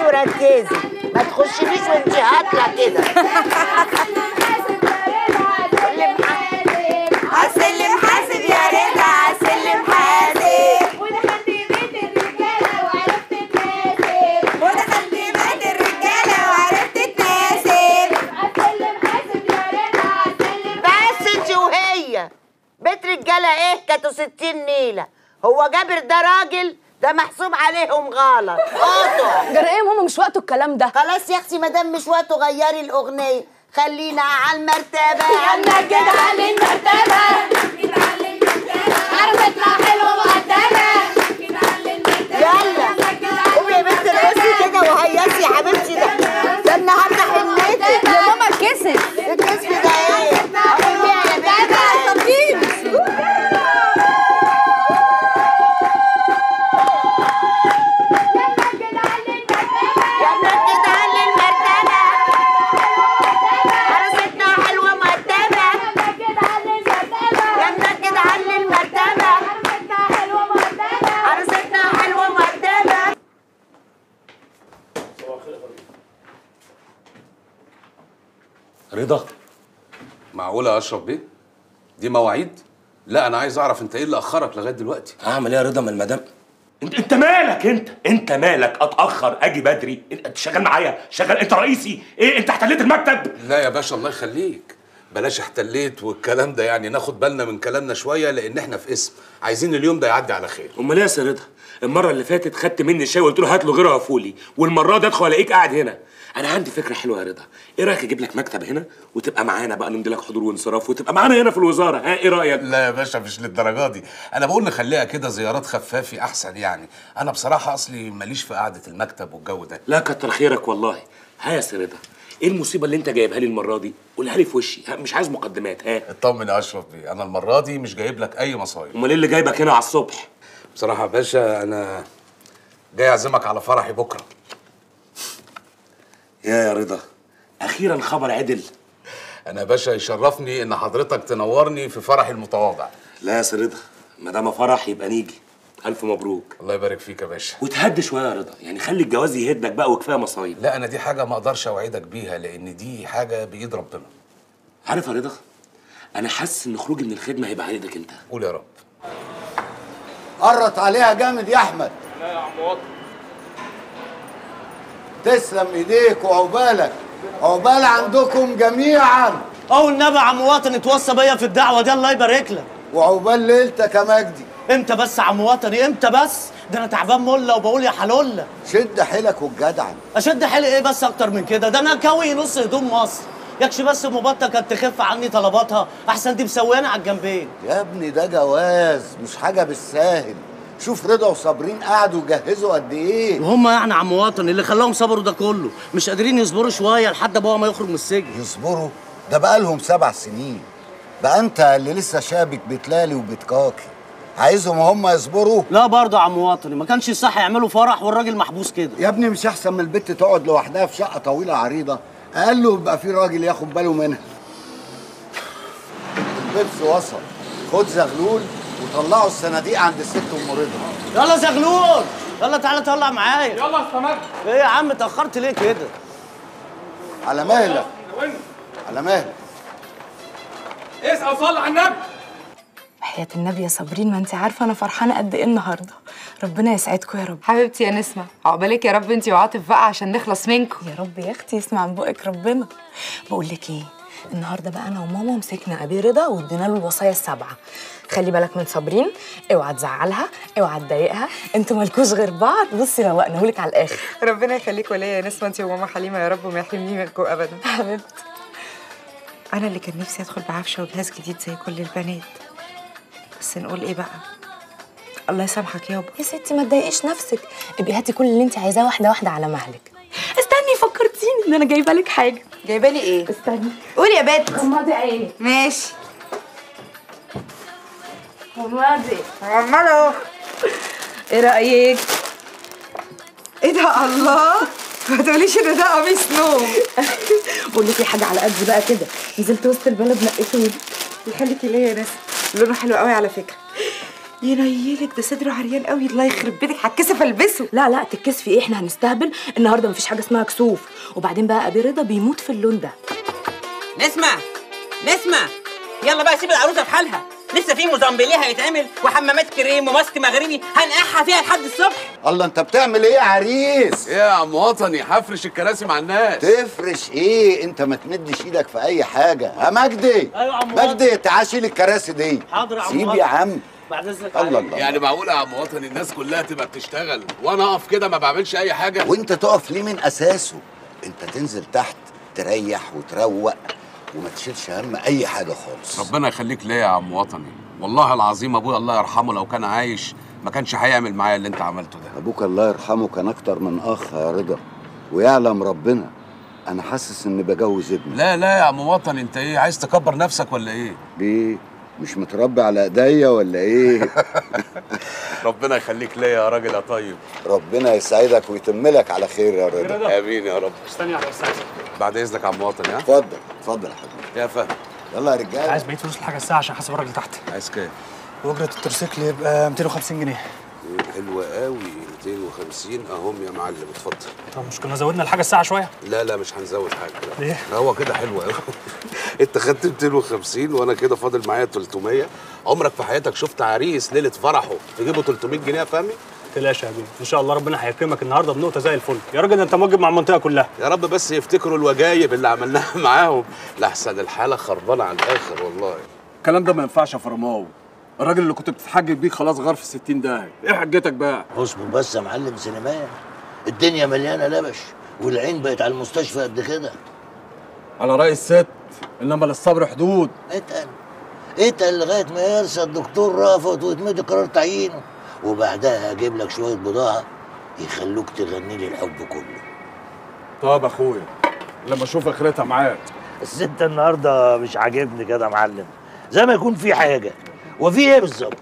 وركزي ما تخشليش وانت هاتله كده عالسلم حاسب يا رضا عالسلم حاسب ودخلت بيت الرجاله وعرفت اتناسب ودخلت بيت الرجاله وعرفت اتناسب عالسلم حاسب يا رضا عالسلم بس انت وهي بيت رجاله ايه كانوا 60 نيله هو جابر ده راجل ده محسوب عليهم غلط قطع جرى ايه يا ماما مش وقته الكلام ده خلاص يا اختي ما دام مش وقته غيري الاغنيه خلينا على المرتبه يلا كده على المرتبة كده على المرتبة عرفتنا حلوة مقدمة كده على المرتبة يلا قومي يا بنت القصي كده وهيصي يا حبيبتي ده ده النهارده حليتي يا ماما كسف الكسف ده ايه؟ قومي يا بنت يلا كده على المرتبه عروستنا حلوه مقدمه يلا كده على المرتبه عروستنا حلوه مقدمه رضا معقولة يا أشرف بيه؟ دي مواعيد؟ لا أنا عايز أعرف أنت إيه اللي أخرك لغاية دلوقتي؟ هعمل ايه يا رضا ما المدام انت انت مالك انت انت مالك اتاخر اجي بدري انت شغال معايا شغال انت رئيسي ايه انت احتليت المكتب لا يا باشا الله يخليك بلاش احتليت والكلام ده يعني ناخد بالنا من كلامنا شوية لأن إحنا في اسم عايزين اليوم ده يعدي على خير امال ايه يا سي رضا المره اللي فاتت خدت مني الشاي وقلت له هات له غيره وفولي والمره دي ادخل الاقيك قاعد هنا انا عندي فكره حلوه يا رضا ايه رايك اجيب لك مكتب هنا وتبقى معانا بقى نمضي لك حضور وانصراف وتبقى معانا هنا في الوزاره ها ايه رايك لا يا باشا مش للدرجة دي أنا بقول نخليها كده زيارات خفافي أحسن يعني أنا بصراحة أصلي ماليش في قعدة المكتب والجو ده لا كتر خيرك والله ها يا سي رضا ايه المصيبه اللي انت جايبها لي المره دي قولها لي في وشي ها مش عايز مقدمات ها اطمن يا أشرف بيه أنا المرة دي مش جايب لك أي مصايب امال ايه اللي جايبك هنا على الصبح بصراحة يا باشا أنا جاي أعزمك على فرحي بكرة يا يا رضا اخيرا خبر عدل أنا يا باشا يشرفني إن حضرتك تنورني في فرحي المتواضع لا يا سي رضا ما دام فرح يبقى نيجي الف مبروك الله يبارك فيك يا باشا وتهدي شويه يا رضا يعني خلي الجواز يهدك بقى وكفايه مصايب لا أنا دي حاجة ما أقدرش أوعدك بيها لأن دي حاجة بإيد ربنا عارف يا رضا انا حاسس ان خروجي من الخدمه هيبقى على ايدك انت قول يا رب قرط عليها جامد يا احمد لا يا عم تسلم ايديك وعقبالك عقبال عندكم جميعا اول نبي عم وطن اتوصى بيا في الدعوه دي الله يبارك لك وعقبال ليلتك يا مجدي امتى بس يا عم وطني امتى بس ده انا تعبان مله وبقول يا حلوله شد حيلك والجدعن اشد حيلي ايه بس اكتر من كده ده انا كوي نص هدوم مصر يكش بس مبطه كانت تخف عني طلباتها احسن دي مسويانه على الجنبين يا ابني ده جواز مش حاجه بالساهل شوف رضا وصابرين قعدوا يجهزوا قد ايه وهم يعني عم وطن اللي خلاهم صبروا ده كله مش قادرين يصبروا شويه لحد ابوها ما يخرج من السجن يصبروا ده بقالهم سبع سنين بقى انت اللي لسه شابك بتلالي وبتكاكي عايزهم هم يصبروا لا برضه يا عم وطني ما كانش صح يعملوا فرح والراجل محبوس كده يا ابني مش احسن من البت تقعد لوحدها في شقه طويله عريضه اقل يبقى في راجل ياخد باله منها البيبس وصل خد زغلول وطلعوا الصناديق عند الست ام رضا يلا زغلول يلا تعالى طلع معايا يلا استمر ايه يا عم اتاخرت ليه كده على مهلك على مهلك اسال صلي على النبي حياة النبي يا صابرين ما انت عارفة أنا فرحانة قد إيه النهاردة ربنا يسعدكم يا رب حبيبتي يا نسمة عقبالك يا رب انتي وعاطف بقى عشان نخلص منكم يا رب يا أختي يسمع من بقك ربنا بقول لك إيه النهارده بقى انا وماما مسكنا ابي رضا وادينا له الوصايا السبعه خلي بالك من صابرين اوعى تزعلها اوعى تضايقها انتوا مالكوش غير بعض بصي روقناهولك على الاخر ربنا يخليك وليا يا نسمة انتي وماما حليمة يا رب وما يحرمني منكم ابدا حبيبتي انا اللي كان نفسي ادخل بعفشه وجهاز جديد زي كل البنات بس نقول ايه بقى الله يسامحك يابا يا ستي ما تضايقيش نفسك ابقي هاتي كل اللي انت عايزاه واحده واحده على مهلك استني فكرتيني ان انا جايبه لك حاجه جايبه لي ايه استني قولي يا بت غمضي عينك ماشي غمضي عمال اهو ايه رايك ايه ده الله ما تقوليش ان ده قميص نوم بقول لك حاجه على قد بقى كده نزلت وسط البلد نقيته لي يخليكي ليا يا ناس لونه حلو قوي على فكره ينيلك ده صدره عريان قوي الله يخرب بيتك هتكسف البسه لا لا تتكسفي ايه احنا هنستهبل النهارده مفيش حاجه اسمها كسوف وبعدين بقى ابي رضا بيموت في اللون ده نسمع نسمع يلا بقى سيب العروسه في حالها لسه في موزامبيليه هيتعمل وحمامات كريم وماسك مغربي هنقعها فيها لحد الصبح الله انت بتعمل ايه يا عريس ايه يا عم وطني هفرش الكراسي مع الناس تفرش ايه انت ما تمدش ايدك في اي حاجه يا مجدي ايوه يا عم مجدي تعال شيل الكراسي دي حاضر يا عم سيب وطني. يا عم بعد اذنك الله الله يعني معقولة يا عم وطني الناس كلها تبقى بتشتغل وانا اقف كده ما بعملش اي حاجة وانت تقف ليه من اساسه انت تنزل تحت تريح وتروق وما تشيلش هم اي حاجه خالص ربنا يخليك ليا يا عم وطني والله العظيم ابويا الله يرحمه لو كان عايش ما كانش هيعمل معايا اللي انت عملته ده ابوك الله يرحمه كان اكتر من اخ يا رضا ويعلم ربنا انا حاسس اني بجوز ابني لا لا يا عم وطني انت ايه عايز تكبر نفسك ولا ايه ليه مش متربي على ايديا ولا ايه ربنا يخليك ليا يا راجل يا طيب ربنا يسعدك ويتم لك على خير يا رضا امين يا رب استني على بس بعد اذنك يا عم وطني ها اتفضل اتفضل يا حبيبي يا فهد يلا يا رجاله عايز بقيت فلوس الحاجه الساعه عشان احاسب الراجل تحت عايز كام واجره الترسيكل يبقى 250 جنيه حلوة قوي 250 اهم يا معلم اتفضل طب مش كنا زودنا الحاجه الساعه شويه لا لا مش هنزود حاجه لا. ليه؟ هو كده حلو قوي انت خدت 250 وانا كده فاضل معايا 300 عمرك في حياتك شفت عريس ليله فرحه تجيبه 300 جنيه يا فهمي تلاش يا حبيبي ان شاء الله ربنا هيكرمك النهارده بنقطه زي الفل يا راجل ده انت موجب مع المنطقه كلها يا رب بس يفتكروا الوجايب اللي عملناها معاهم لحسن الحاله خربانه على الاخر والله الكلام ده ما ينفعش يا فرماوي الراجل اللي كنت بتتحجج بيه خلاص غار في 60 داهيه ايه حجتك بقى اصبر بس يا معلم سليمان الدنيا مليانه لبش والعين بقت على المستشفى قد كده على راي الست انما للصبر حدود اتقل اتقل لغايه ما يرسى الدكتور رافض ويتمضي قرار تعيينه وبعدها هجيب لك شويه بضاعه يخلوك تغني لي الحب كله طب اخويا لما اشوف اخرتها معاك بس انت النهارده مش عاجبني كده يا معلم زي ما يكون في حاجه وفي ايه بالظبط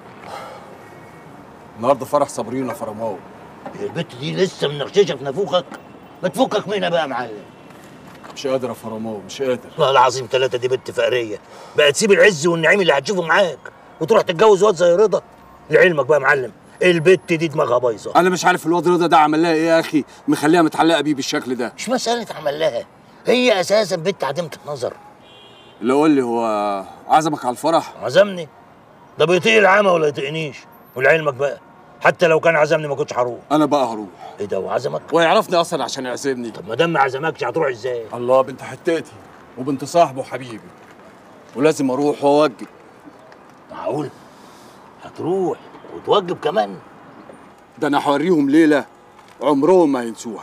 النهارده فرح صابرين يا فرماوي البت دي لسه منغششه في نافوخك ما تفكك منها بقى يا معلم مش قادر يا فرماوي مش قادر والله العظيم ثلاثة دي بنت فقرية بقى تسيب العز والنعيم اللي هتشوفه معاك وتروح تتجوز واد زي رضا لعلمك بقى يا معلم البت دي دماغها بايظة انا مش عارف الواد رضا ده عمل لها ايه يا اخي مخليها متعلقه بيه بالشكل ده مش مسألة عمل لها هي أساسا بنت عديمة النظر اللي قول لي هو عزمك على الفرح عزمني ده بيطيق العمى ولا يطيقنيش ولعلمك بقى حتى لو كان عزمني ما كنتش هروح انا بقى هروح ايه ده وعزمك ويعرفني اصلا عشان يعزمني طب ما دام ما عزمكش هتروح ازاي الله بنت حتاتي وبنت صاحبه وحبيبي ولازم اروح واوجب معقول هتروح وتوجب كمان ده انا هوريهم ليله عمرهم ما هينسوها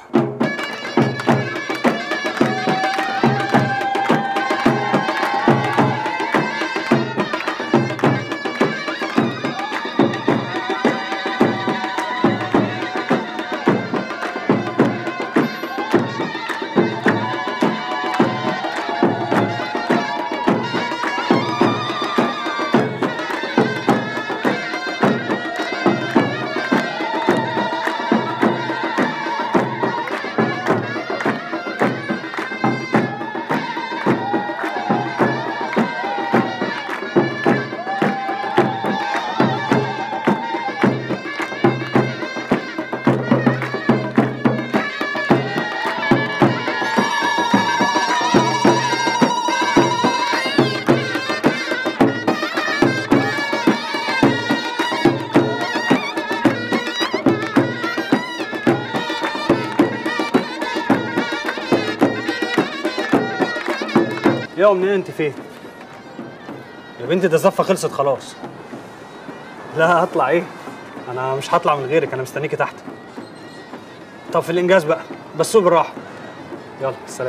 يا منين انت فين يا بنتي ده الزفه خلصت خلاص لا هطلع ايه انا مش هطلع من غيرك انا مستنيكي تحت طب في الانجاز بقى بس سوق بالراحه يلا سلام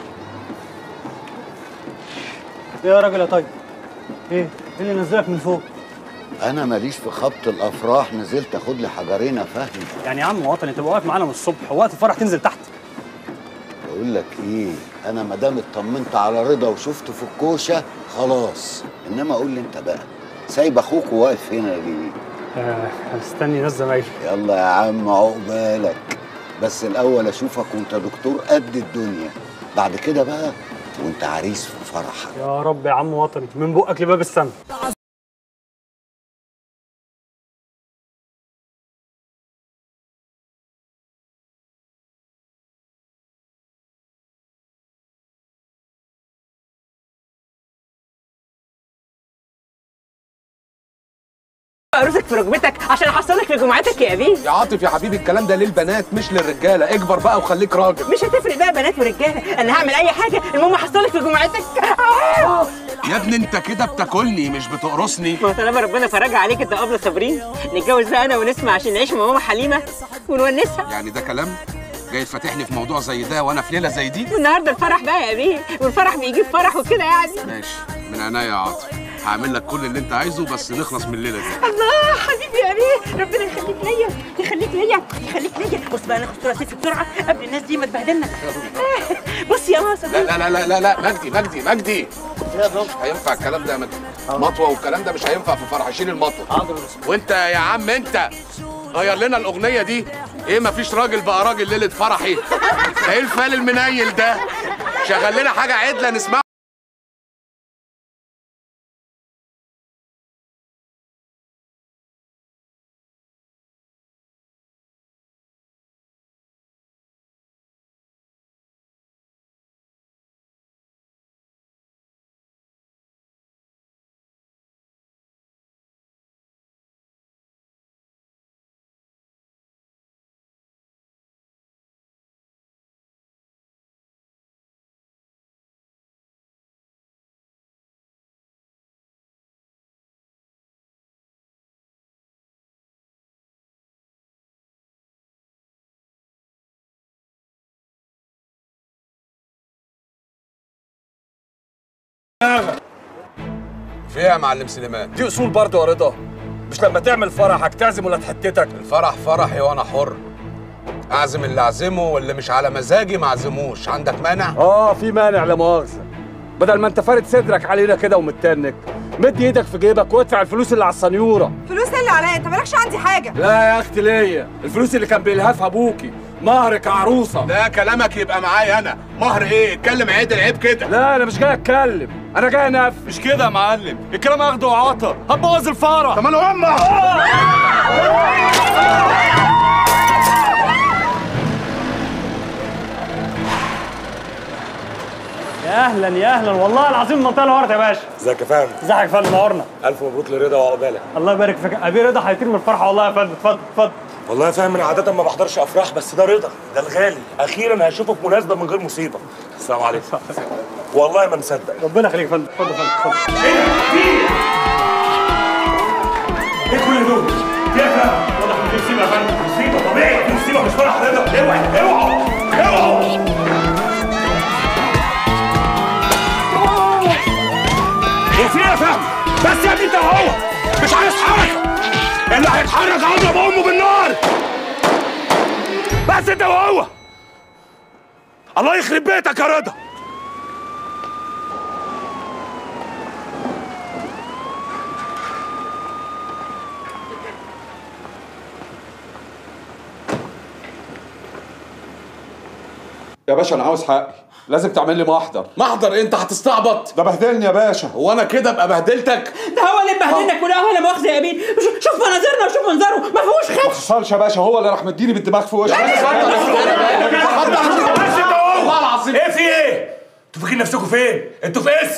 ايه يا راجل يا طيب ايه ايه اللي نزلك من فوق انا ماليش في خبط الافراح نزلت اخد لي حجرين يا فهمي يعني يا عم وطني تبقى واقف معانا من الصبح ووقت الفرح تنزل تحت بقول لك ايه انا ما دام اطمنت على رضا وشفته في الكوشه خلاص انما قول لي انت بقى سايب اخوك وواقف هنا ليه آه، استني ناس زمايلي يلا يا عم عقبالك بس الاول اشوفك وانت دكتور قد الدنيا بعد كده بقى وانت عريس في فرحك يا رب يا عم وطني من بقك لباب السما عروسك في ركبتك عشان احصلك في جمعتك يا ابيه يا عاطف يا حبيبي الكلام ده للبنات مش للرجاله اكبر بقى وخليك راجل مش هتفرق بقى بنات ورجاله انا هعمل اي حاجه المهم احصلك في جمعتك يا ابني انت كده بتاكلني مش بتقرصني ما هو طالما ربنا فرج عليك انت قبل صابرين نتجوز بقى انا ونسمع عشان نعيش مع ماما حليمه ونونسها يعني ده كلام جاي تفاتحني في موضوع زي ده وانا في ليله زي دي والنهارده الفرح بقى يا ابيه والفرح بيجيب فرح وكده يعني ماشي من عينيا يا عاطف هعمل لك كل اللي انت عايزه بس نخلص من الليله دي الله حبيبي يا ابيه ربنا يخليك ليا يخليك ليا يخليك ليا بص بقى ناخد صوره سيلفي بسرعه قبل الناس دي ما تبهدلنا بص يا ماما لا لا لا لا لا لا مجدي مجدي مجدي مش هينفع الكلام ده يا مجدي مطوه والكلام ده مش هينفع في فرح شيل المطوه وانت يا عم انت غير لنا الاغنيه دي ايه مفيش راجل بقى راجل ليله فرحي ده ايه الفال المنيل ده شغل لنا حاجه عدله نسمعها في ايه يا معلم سليمان دي اصول برضه يا رضا مش لما تعمل فرحك تعزم ولا تحتتك الفرح فرحي وانا حر اعزم اللي اعزمه واللي مش على مزاجي ما اعزموش عندك مانع اه في مانع لا مؤاخذه بدل ما انت فارد صدرك علينا كده ومتنك مد ايدك في جيبك وادفع الفلوس اللي على السنيوره فلوس اللي عليا انت مالكش عندي حاجه لا يا اختي ليا الفلوس اللي كان بيلهفها ابوكي مهرك عروسه لا كلامك يبقى معايا انا مهر ايه اتكلم عدل عيب كده لا انا مش جاي اتكلم انا جاي انف مش كده يا معلم الكلام اخده وعطا هتبوظ الفرح طب ماله امك يا اهلا يا اهلا والله العظيم المنطقه اللي ورا يا باشا ازيك يا فهمي ازيك يا فندم نورنا الف مبروك لرضا وعقبالك الله يبارك فيك ابي رضا هيطير من الفرحه والله يا فندم اتفضل اتفضل والله يا فهمي انا عاده ما بحضرش افراح بس ده رضا ده الغالي اخيرا هشوفه في مناسبه من غير مصيبه السلام عليكم والله ما مصدق ربنا يخليك يا فندم اتفضل يا فندم اتفضل ايه كل دول؟ يا فهمي واضح ان في مصيبه يا فندم مصيبه طبيعي في مصيبه مش فرح رضا اوعى اوعوا اوعوا ايه في ايه يا فهمي؟ بس يا ابني انت وهو مش عايز حركه اللي هيتحرك هضرب امه بالنار بس انت وهو الله يخرب بيتك يا رضا يا باشا انا عاوز حقي لازم تعمل لي محضر محضر إيه؟ انت هتستعبط ده بهدلني يا باشا هو انا كده ابقى بهدلتك ده هو اللي مبهدلنا كلها ولا مؤاخذه يا ابيه شوف- شوف مناظرنا وشوف منظره ما فيهوش ما خدش حصلش يا باشا هو اللي راح مديني بالدماغ في وشي والله العظيم ايه في ايه؟ انتوا فاكرين نفسكم فين؟ انتوا في اسم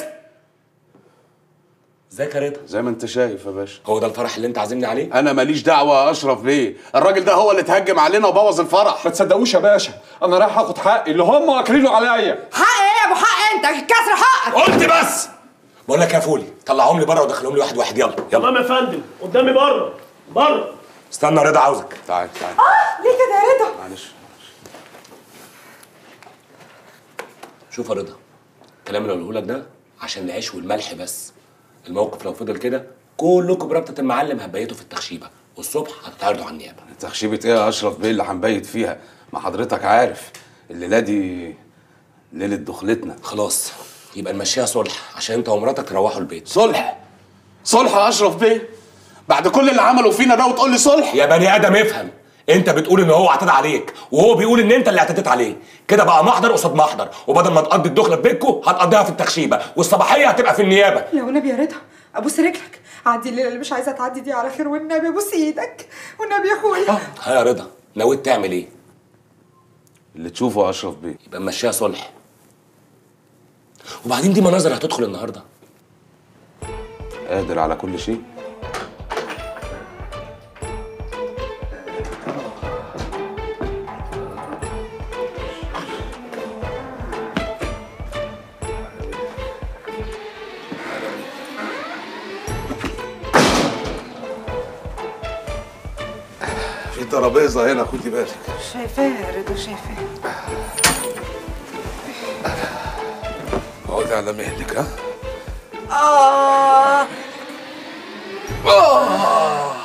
ازيك يا رضا؟ زي ما انت شايف يا باشا هو ده الفرح اللي انت عازمني عليه؟ انا ماليش دعوه يا اشرف بيه الراجل ده هو اللي اتهجم علينا وبوظ الفرح ما تصدقوش يا باشا انا رايح اخد حقي اللي هم واكلينه عليا حق ايه يا ابو حق انت كسر حقك قلت بس بقول لك يا فولي طلعهم لي بره ودخلهم لي واحد واحد يلا يلا تمام يا فندم قدامي بره بره استنى يا رضا عاوزك تعال تعال اه ليه كده يا رضا معلش شوف يا رضا الكلام اللي هقوله لك ده عشان العيش والملح بس الموقف لو فضل كده كلكم بربطة المعلم هتبيتوا في التخشيبة والصبح هتتعرضوا على النيابة تخشيبة ايه يا اشرف بيه اللي هنبيت فيها ما حضرتك عارف الليله دي ليله دخلتنا خلاص يبقى نمشيها صلح عشان انت ومراتك تروحوا البيت صلح صلح يا اشرف بيه بعد كل اللي عمله فينا ده وتقول لي صلح يا بني ادم افهم انت بتقول ان هو اعتدى عليك وهو بيقول ان انت اللي اعتديت عليه كده بقى محضر قصاد محضر وبدل ما تقضي الدخله في بيتكم هتقضيها في التخشيبه والصباحيه هتبقى في النيابه لو نبي يا رضا ابوس رجلك عدي الليله اللي مش عايزه تعدي دي على خير والنبي ابوس ايدك والنبي يا اخويا ها يا رضا نويت تعمل ايه اللي تشوفه يا اشرف بيه يبقى نمشيها صلح وبعدين دي مناظر هتدخل النهارده قادر على كل شيء بايظه هنا خدي بالك شايفاها يا رضا شايفاها اقعدي على مهلك ها آه آه.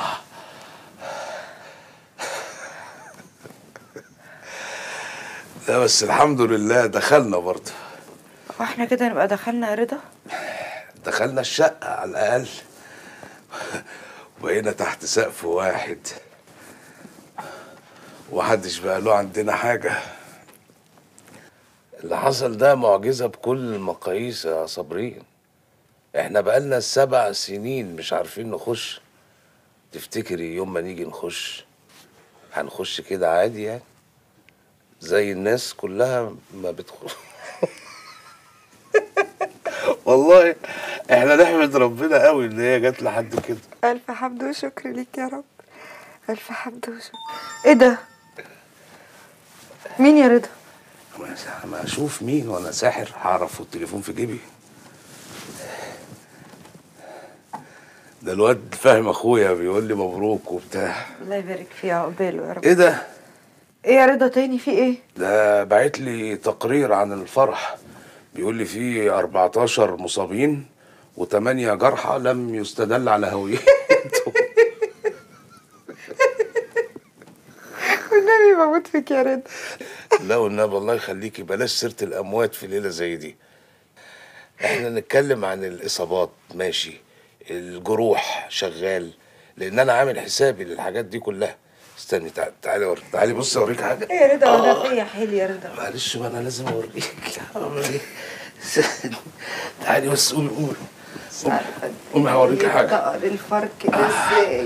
لا بس الحمد لله دخلنا برضه واحنا كده نبقى دخلنا يا رضا دخلنا الشقة على الأقل وبقينا تحت سقف واحد ومحدش بقى له عندنا حاجة اللي حصل ده معجزة بكل المقاييس يا صابرين احنا بقالنا سبع سنين مش عارفين نخش تفتكري يوم ما نيجي نخش هنخش كده عادي يعني زي الناس كلها ما بتخش والله احنا نحمد ربنا قوي ان هي جت لحد كده ألف حمد وشكر ليك يا رب ألف حمد وشكر إيه ده؟ مين يا رضا؟ ما- ما اشوف مين وانا ساحر هعرف والتليفون في جيبي ده الواد فاهم اخويا بيقول لي مبروك وبتاع الله يبارك فيه عقباله يا رب ايه ده إيه يا رضا تاني في إيه؟ ده باعت لي تقرير عن الفرح بيقول لي فيه 14 مصابين و8 جرحى لم يستدل على هويتهم والنبي بموت فيك يا رضا لا والنبي الله يخليكي بلاش سيره الاموات في ليله زي دي احنا نتكلم عن الاصابات ماشي الجروح شغال لان انا عامل حسابي للحاجات دي كلها استني تعالي تعالي أور- تعالي بصي اوريك حاجه إيه يا رضا وأنا فيا حيل يا رضا معلش ما انا لازم اوريك هعمل ايه تعالي بس قومي قومي قومي هوريك حاجه طقر الفرق ده إزاي؟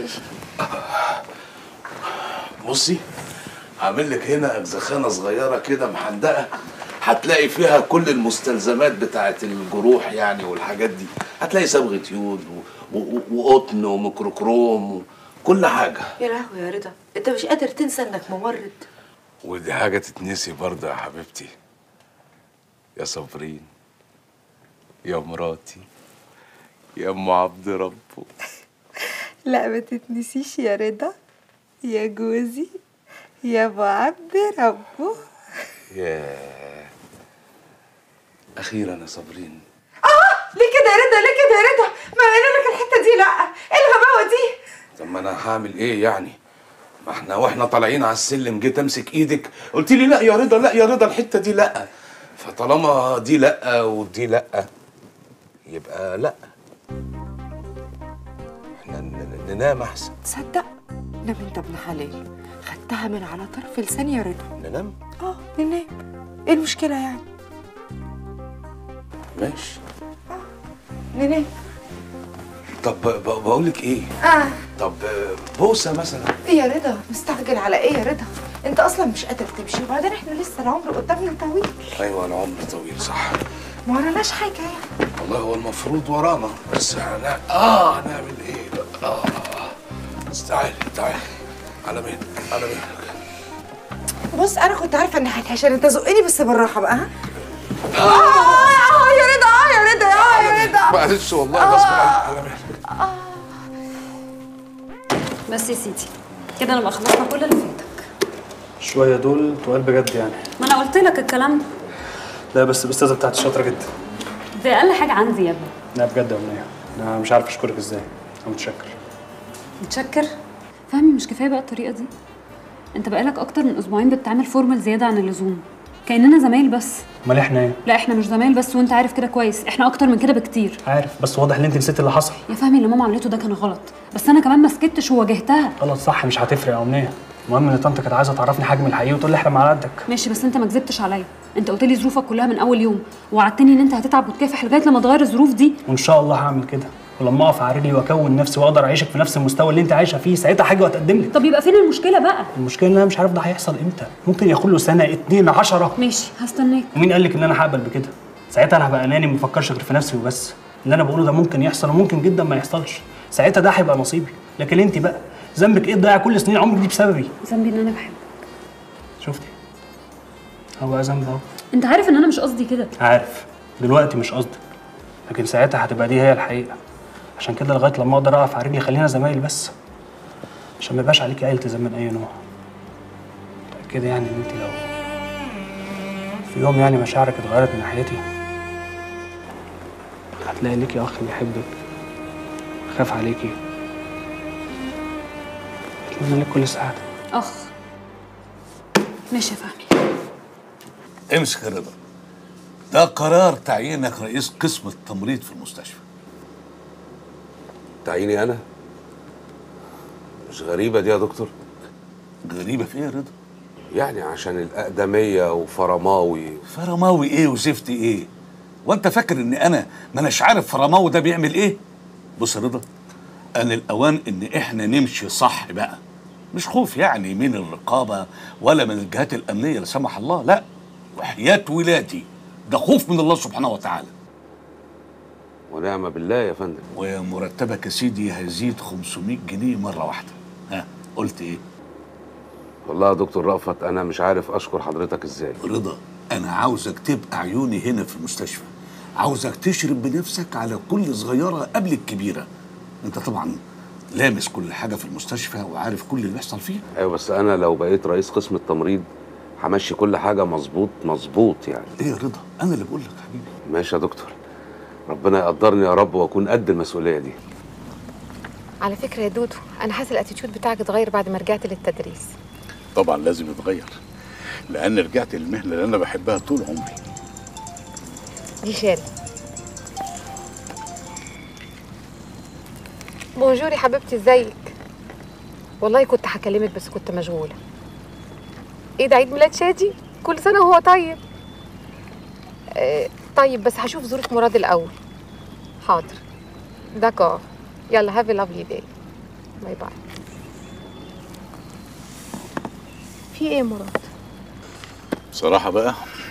بصي هعمل لك هنا اجزخانه صغيره كده محندقه هتلاقي فيها كل المستلزمات بتاعت الجروح يعني والحاجات دي هتلاقي صبغه يود و- و- وقطن وميكروكروم وكل حاجه يا لهوي يا رضا أنت مش قادر تنسى إنك ممرض ودي حاجه تتنسي برضه يا حبيبتي يا صابرين يا مراتي يا ام عبد ربه لا ما تتنسيش يا رضا يا جوزي يا ابو عبد ربه يا اخيرا يا صابرين ليه كده يا رضا ليه كده يا رضا ما قايله لك الحته دي لا ايه الغباوه دي طب ما انا هعمل ايه يعني ما احنا واحنا طالعين على السلم جيت امسك ايدك قلت لي لا يا رضا لا يا رضا الحته دي لا فطالما دي لا ودي لا يبقى لا احنا ن- ننام احسن تصدق نام انت ابن حلال خدتها من على طرف لساني يا رضا ننام اه ننام ايه المشكله يعني ماشي ننام طب ب- بقول لك ايه اه طب بوسه مثلا ايه يا رضا مستعجل على ايه يا رضا انت اصلا مش قادر تمشي وبعدين احنا لسه العمر قدامنا طويل ايوه انا عمري طويل صح ما وراناش حاجه يعني والله هو المفروض ورانا بس هنع... اه هنعمل ايه بقى اه بس تعالي تعالي على مهلك على مهلك بص انا كنت عارفه اني هتحشر انت زقني بس بالراحه بقى ها اه اه يا رضا اه يا رضا اه يا رضا معلش والله غصب عني على مهلك بس يا سيدي كده نبقى خلصنا كل اللي فاتك شويه دول تقال بجد يعني ما انا قلت لك الكلام ده لا بس الاستاذه بتاعتي شاطره جدا دي اقل حاجه عندي يا ابني لا بجد يا امنيه انا مش عارف اشكرك ازاي انا متشكر متشكر فهمي مش كفايه بقى الطريقه دي انت بقالك اكتر من اسبوعين بتتعامل فورمال زياده عن اللزوم كاننا زمايل بس امال احنا ايه لا احنا مش زمايل بس وانت عارف كده كويس احنا اكتر من كده بكتير عارف بس واضح ان انت نسيت اللي حصل يا فهمي اللي ماما عملته ده كان غلط بس انا كمان ما سكتش وواجهتها غلط صح مش هتفرق يا امنيه المهم ان طنط كانت عايزه تعرفني حجم الحقيقي وتقول لي احنا على قدك ماشي بس انت ما كذبتش عليا انت قلت لي ظروفك كلها من اول يوم ووعدتني ان انت هتتعب وتكافح لغايه لما تغير الظروف دي وان شاء الله هعمل كده ولما اقف على رجلي واكون نفسي واقدر اعيشك في نفس المستوى اللي انت عايشه فيه ساعتها حاجه واتقدم لك طب يبقى فين المشكله بقى المشكله ان انا مش عارف ده هيحصل امتى ممكن ياخد له سنه اتنين عشرة ماشي هستناك ومين قال لك ان انا هقبل بكده ساعتها انا هبقى اناني ما بفكرش غير في نفسي وبس اللي انا بقوله ده ممكن يحصل وممكن جدا ما يحصلش ساعتها ده هيبقى نصيبي لكن انت بقى ذنبك ايه تضيع كل سنين عمرك دي بسببي ذنبي ان انا بحبك شفتي هو بقى ذنب اهو انت عارف ان انا مش قصدي كده عارف دلوقتي مش قصدك لكن ساعتها هتبقى دي هي الحقيقه عشان كده لغايه لما اقدر اقف على رجلي خلينا زمايل بس عشان ما يبقاش عليكي اي التزام من اي نوع كده يعني ان انت لو في يوم يعني مشاعرك اتغيرت من ناحيتي هتلاقي ليكي اخ بيحبك خاف عليكي اتمنى لك كل سعاده اخ ماشي يا فهمي امسك يا رضا ده قرار تعيينك رئيس قسم التمريض في المستشفى تعييني انا مش غريبه دي يا دكتور غريبه في ايه يا رضا يعني عشان الاقدميه وفرماوي فرماوي ايه وزفت ايه وانت فاكر ان انا ما اناش عارف فرماوي ده بيعمل ايه بص يا رضا ان الاوان ان احنا نمشي صح بقى مش خوف يعني من الرقابه ولا من الجهات الامنيه لا سمح الله لا وحياه ولادي ده خوف من الله سبحانه وتعالى ونعم بالله يا فندم ومرتبك يا سيدي هيزيد 500 جنيه مره واحده ها قلت ايه والله يا دكتور رأفت انا مش عارف اشكر حضرتك ازاي رضا انا عاوزك تبقى عيوني هنا في المستشفى عاوزك تشرب بنفسك على كل صغيره قبل الكبيره انت طبعا لامس كل حاجه في المستشفى وعارف كل اللي بيحصل فيها ايوه بس انا لو بقيت رئيس قسم التمريض همشي كل حاجه مظبوط مظبوط يعني ايه يا رضا انا اللي بقول لك حبيبي ماشي يا دكتور ربنا يقدرني يا رب واكون قد المسؤوليه دي على فكرة يا دودو أنا حاسة الاتيتيود بتاعك اتغير بعد ما رجعت للتدريس طبعا لازم يتغير لان رجعت للمهنه اللي انا بحبها طول عمري دي شاري بونجور يا حبيبتي ازيك والله كنت هكلمك بس كنت مشغولة ايه ده عيد ميلاد شادي كل سنة وهو طيب آه طيب بس هشوف ظروف مراد الأول حاضر داكور يلا هاف لافلي داي باي باي في ايه يا مراد بصراحه بقى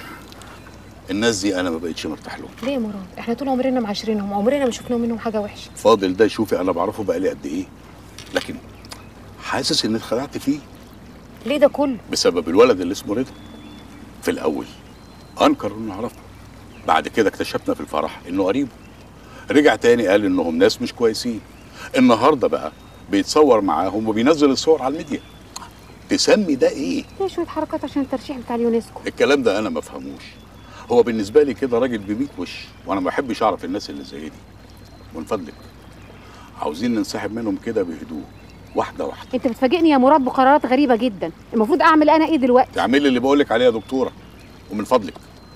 الناس دي انا ما بقتش مرتاح لهم ليه يا مراد احنا طول عمرنا معاشرينهم عمرنا ما شفنا منهم حاجة وحشة فاضل ده شوفي انا بعرفه بقالي قد ايه لكن حاسس اني اتخدعت فيه ليه ده كله بسبب الولد اللي اسمه رضا في الاول انكر انه يعرفه بعد كده اكتشفنا في الفرح انه قريبه رجع تاني قال انهم ناس مش كويسين النهارده بقى بيتصور معاهم وبينزل الصور على الميديا تسمي ده ايه ليه شوية حركات عشان الترشيح بتاع اليونسكو الكلام ده انا ما فهموش هو بالنسبه لي كده راجل بميت وش وانا ما بحبش اعرف الناس اللي زي دي من فضلك عاوزين ننسحب منهم كده بهدوء واحده واحده انت بتفاجئني يا مراد بقرارات غريبة جدا المفروض اعمل انا ايه دلوقتي تعملي اللي بقولك عليه يا دكتوره ومن فضلك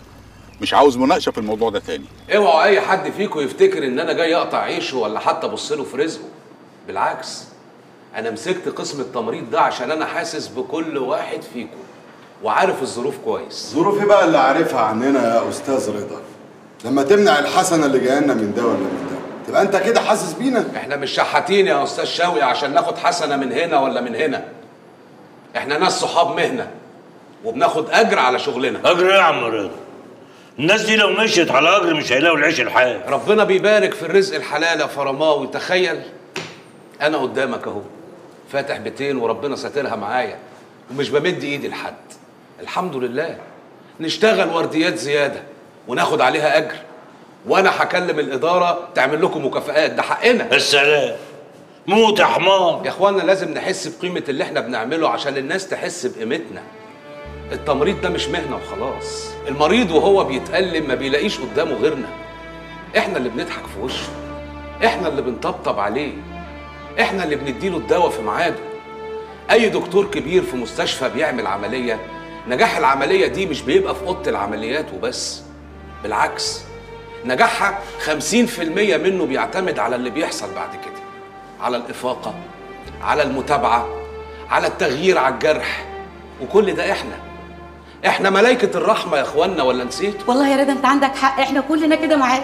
مش عاوز مناقشه في الموضوع ده تاني اوعوا اي حد فيكم يفتكر ان انا جاي اقطع عيشه ولا حتى ابص له في رزقه بالعكس انا مسكت قسم التمريض ده عشان انا حاسس بكل واحد فيكم وعارف الظروف كويس ظروف ايه بقى اللي عارفها عننا يا استاذ رضا لما تمنع الحسنه اللي جايه لنا من ده ولا من ده تبقى انت كده حاسس بينا احنا مش شحاتين يا استاذ شوقي عشان ناخد حسنه من هنا ولا من هنا احنا ناس صحاب مهنه وبناخد اجر على شغلنا اجر ايه يا عم رضا الناس دي لو مشيت على اجر مش هيلاقوا العيش الحال ربنا بيبارك في الرزق الحلال يا فرماوي تخيل انا قدامك اهو فاتح بيتين وربنا ساترها معايا ومش بمد ايدي لحد الحمد لله نشتغل ورديات زياده وناخد عليها اجر وانا هكلم الاداره تعمل لكم مكافآت ده حقنا السلام موت يا حمار يا اخوانا لازم نحس بقيمه اللي احنا بنعمله عشان الناس تحس بقيمتنا التمريض ده مش مهنه وخلاص المريض وهو بيتألم ما بيلاقيش قدامه غيرنا احنا اللي بنضحك في وشه احنا اللي بنطبطب عليه احنا اللي بنديله الدواء في ميعاده اي دكتور كبير في مستشفى بيعمل عمليه نجاح العمليه دي مش بيبقى في اوضه العمليات وبس بالعكس نجاحها 50% منه بيعتمد على اللي بيحصل بعد كده على الافاقه على المتابعه على التغيير على الجرح وكل ده احنا احنا ملائكه الرحمه يا اخوانا ولا نسيت والله يا رضا انت عندك حق احنا كلنا كده معاك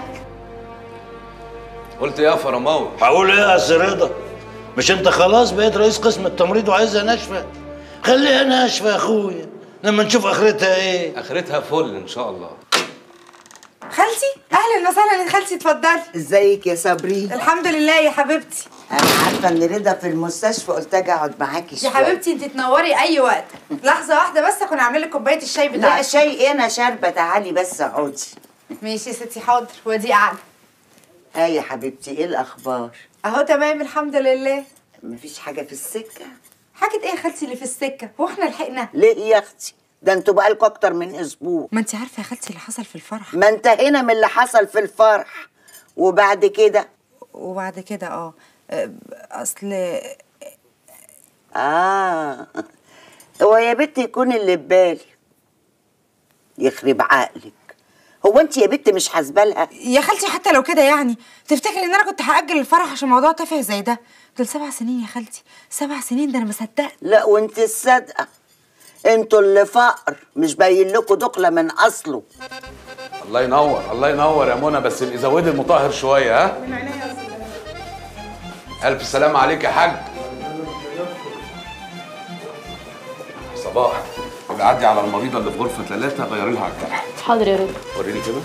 قلت يا فرماوي هقول ايه يا سي رضا مش انت خلاص بقيت رئيس قسم التمريض وعايزها ناشفه خليها ناشفه يا اخويا لما نشوف اخرتها ايه اخرتها فل ان شاء الله خالتي اهلا وسهلا يا خالتي اتفضلي ازيك يا صابرين الحمد لله يا حبيبتي انا عارفه ان رضا في المستشفى قلت اجي اقعد معاكي يا شويه حبيبتي انت تنوري اي وقت لحظه واحده بس اكون اعمل لك كوبايه الشاي لا بتاعتك شاي ايه انا شاربه تعالي بس اقعدي ماشي يا ستي حاضر ودي قاعده ها يا حبيبتي ايه الاخبار اهو تمام الحمد لله مفيش حاجه في السكه حاجه ايه يا خالتي اللي في السكه هو احنا لحقنا ليه يا اختي ده انتوا بقالكوا اكتر من اسبوع ما انت عارفه يا خالتي اللي حصل في الفرح ما انتهينا من اللي حصل في الفرح وبعد كده وبعد كده اه آه، اصل اه هو يا بنت يكون اللي في بالي يخرب عقلك هو انت يا بنت مش حاسبالها يا خالتي حتى لو كده يعني تفتكري ان انا كنت هاجل الفرح عشان موضوع تافه زي ده دول سبع سنين يا خالتي سبع سنين ده انا ما صدقت لا وانت الصادقه انتوا اللي فقر مش باين لكم دخله من اصله الله ينور الله ينور يا منى بس ابقي زودي المطهر شويه ها الف سلام عليك يا حاج صباح يبقى عدي على المريضه اللي في غرفه ثلاثه غيري لها الجرح حاضر يا رضا وريني كده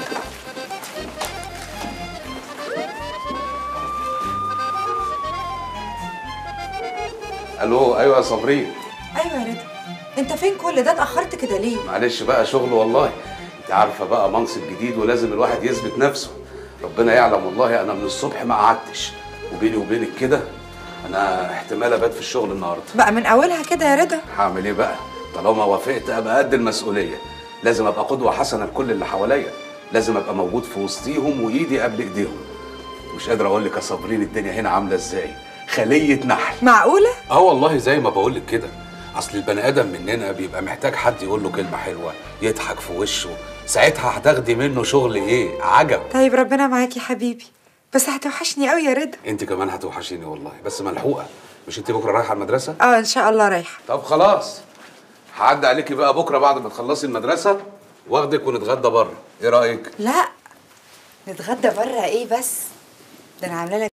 الو ايوه يا صابرين ايوه يا رضا انت فين كل ده اتاخرت كده ليه معلش بقى شغل والله انت عارفه بقى منصب جديد ولازم الواحد يثبت نفسه ربنا يعلم والله انا من الصبح ما قعدتش وبيني وبينك كده انا احتمال ابات في الشغل النهارده بقى من اولها كده يا رضا هعمل ايه بقى طالما وافقت ابقى قد المسؤوليه لازم ابقى قدوه حسنه لكل اللي حواليا لازم ابقى موجود في وسطيهم وايدي قبل ايديهم مش قادر اقول لك يا صابرين الدنيا هنا عامله ازاي خليه نحل معقوله اه والله زي ما بقول لك كده اصل البني ادم مننا بيبقى محتاج حد يقول له كلمه حلوه يضحك في وشه ساعتها هتاخدي منه شغل ايه عجب طيب ربنا معاك يا حبيبي بس هتوحشني قوي يا رضا انت كمان هتوحشيني والله بس ملحوقه مش انت بكره رايحه المدرسه اه ان شاء الله رايحه طب خلاص هعدي عليكي بقى بكره بعد ما تخلصي المدرسه واخدك ونتغدى بره ايه رايك لا نتغدى بره ايه بس ده انا عامله لك